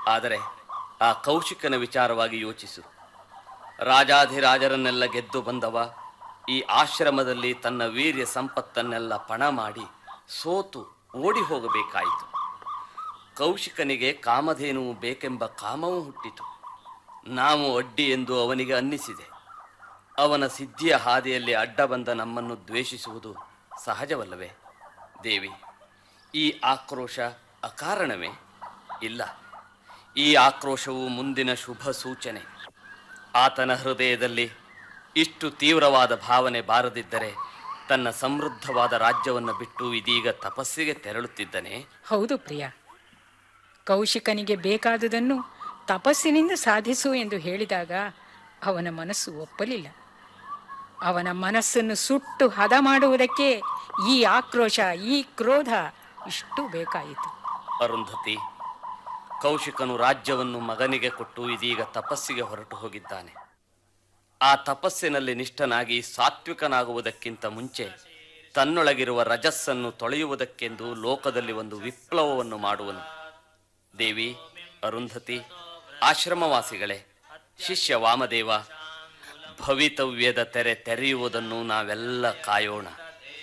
ಆದರೆ ಆ ಕೌಶಿಕನ ವಿಚಾರವಾಗಿ ಯೋಚಿಸು ರಾಜಾಧಿರಾಜರನ್ನೆಲ್ಲ ಗೆದ್ದು ಬಂದವ ಈ ಆಶ್ರಮದಲ್ಲಿ ತನ್ನ ವೀರ್ಯ ಸಂಪತ್ತನ್ನೆಲ್ಲ ಪಣ ಮಾಡಿ ಸೋತು ಓಡಿ ಹೋಗಬೇಕಾಯಿತು ಕೌಶಿಕನಿಗೆ ಕಾಮಧೇನುವು ಬೇಕೆಂಬ ಕಾಮವೂ ಹುಟ್ಟಿತು ನಾವು ಅಡ್ಡಿ ಎಂದು ಅವನಿಗೆ ಅನ್ನಿಸಿದೆ ಅವನ ಸಿದ್ಧಿಯ ಹಾದಿಯಲ್ಲಿ ಅಡ್ಡ ಬಂದ ನಮ್ಮನ್ನು ದ್ವೇಷಿಸುವುದು ಸಹಜವಲ್ಲವೇ ದೇವಿ ಈ ಆಕ್ರೋಶ ಅಕಾರಣವೇ ಇಲ್ಲ ಈ ಆಕ್ರೋಶವು ಮುಂದಿನ ಶುಭ ಸೂಚನೆ ಆತನ ಹೃದಯದಲ್ಲಿ ಇಷ್ಟು ತೀವ್ರವಾದ ಭಾವನೆ ಬಾರದಿದ್ದರೆ ತನ್ನ ಸಮೃದ್ಧವಾದ ರಾಜ್ಯವನ್ನು ಬಿಟ್ಟು ಇದೀಗ ತಪಸ್ಸಿಗೆ ತೆರಳುತ್ತಿದ್ದನೆ ಹೌದು ಪ್ರಿಯ ಕೌಶಿಕನಿಗೆ ಬೇಕಾದುದನ್ನು ತಪಸ್ಸಿನಿಂದ ಸಾಧಿಸು ಎಂದು ಹೇಳಿದಾಗ ಅವನ ಮನಸ್ಸು ಒಪ್ಪಲಿಲ್ಲ ಅವನ ಮನಸ್ಸನ್ನು ಸುಟ್ಟು ಹದ ಮಾಡುವುದಕ್ಕೆ ಈ ಆಕ್ರೋಶ ಈ ಕ್ರೋಧ ಇಷ್ಟು ಬೇಕಾಯಿತು ಅರುಂಧತಿ ಕೌಶಿಕನು ರಾಜ್ಯವನ್ನು ಮಗನಿಗೆ ಕೊಟ್ಟು ಇದೀಗ ತಪಸ್ಸಿಗೆ ಹೊರಟು ಹೋಗಿದ್ದಾನೆ ಆ ತಪಸ್ಸಿನಲ್ಲಿ ನಿಷ್ಠನಾಗಿ ಸಾತ್ವಿಕನಾಗುವುದಕ್ಕಿಂತ ಮುಂಚೆ ತನ್ನೊಳಗಿರುವ ರಜಸ್ಸನ್ನು ತೊಳೆಯುವುದಕ್ಕೆಂದು ಲೋಕದಲ್ಲಿ ಒಂದು ವಿಪ್ಲವವನ್ನು ಮಾಡುವನು ದೇವಿ ಅರುಂಧತಿ ಆಶ್ರಮವಾಸಿಗಳೇ ಶಿಷ್ಯ ವಾಮದೇವ ಭವಿತವ್ಯದ ತೆರೆ ತೆರೆಯುವುದನ್ನು ನಾವೆಲ್ಲ ಕಾಯೋಣ